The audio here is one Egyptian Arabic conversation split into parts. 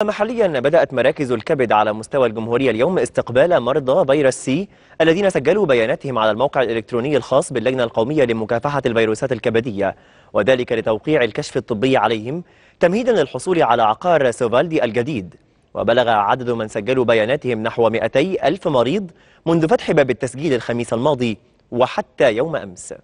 محليا بدأت مراكز الكبد على مستوى الجمهورية اليوم استقبال مرضى فيروس سي الذين سجلوا بياناتهم على الموقع الإلكتروني الخاص باللجنة القومية لمكافحة الفيروسات الكبدية وذلك لتوقيع الكشف الطبي عليهم تمهيدا للحصول على عقار سوفالدي الجديد وبلغ عدد من سجلوا بياناتهم نحو 200 ألف مريض منذ فتح باب التسجيل الخميس الماضي وحتى يوم أمس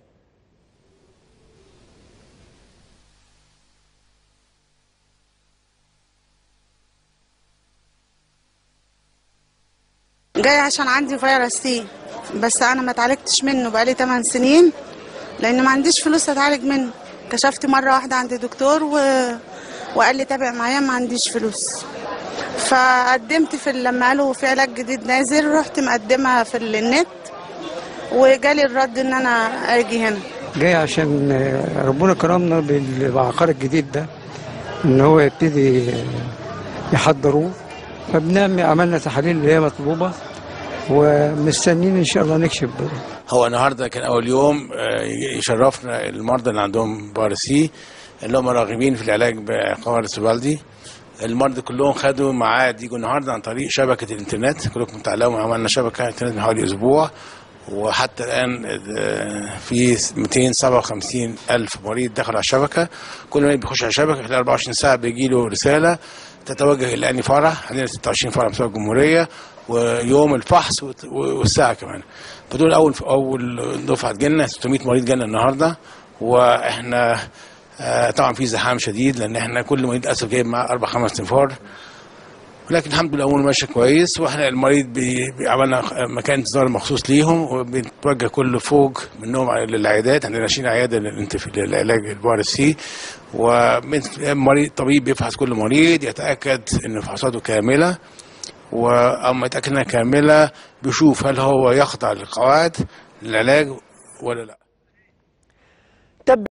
جاي عشان عندي فيروس سي بس انا ما اتعالجتش منه بقالي 8 سنين لان ما عنديش فلوس اتعالج منه كشفت مره واحده عند دكتور و... وقال لي تابع معايا ما عنديش فلوس فقدمت في لما قالوا في علاج جديد نازل رحت مقدمه في النت وجالي الرد ان انا اجي هنا جاي عشان ربنا كرمنا بالعقار الجديد ده ان هو يبتدي يحضروه فبنعمل عملنا تحاليل اللي هي مطلوبه ومستنيين ان شاء الله نكشف هو النهارده كان اول يوم آه، يشرفنا المرضى اللي عندهم بارسي اللي هم راغبين في العلاج بعقار سوفالدي المرضى كلهم خدوا ميعاد يجوا النهارده عن طريق شبكه الانترنت كلكم تعلموا عملنا شبكه انترنت من حوالي اسبوع وحتى الان آه، في 257 الف مريض دخلوا على الشبكه كل ما بيخش على الشبكه خلال 24 ساعه بيجي له رساله تتوجه الى اني فرع عندنا 26 فرع مستوى الجمهوريه ويوم الفحص وت- والساعه كمان فدول اول اول دفعه تجينا 600 مريض جانا النهارده واحنا آه، طبعا في زحام شديد لان احنا كل مريض للاسف جايب معاه اربع خمس تنفار ولكن الحمد لله الامور ماشيه كويس واحنا المريض بي- بي- عملنا مكان انتظار مخصوص ليهم وبنتوجه كل فوق منهم على- للعيادات عندنا 20 عياده للانتف- للعلاج الفيروس سي ومريض طبيب بيفحص كل مريض يتاكد ان فحوصاته كامله واما يتاكد انها كامله بيشوف هل هو يخضع للقواعد للعلاج ولا لا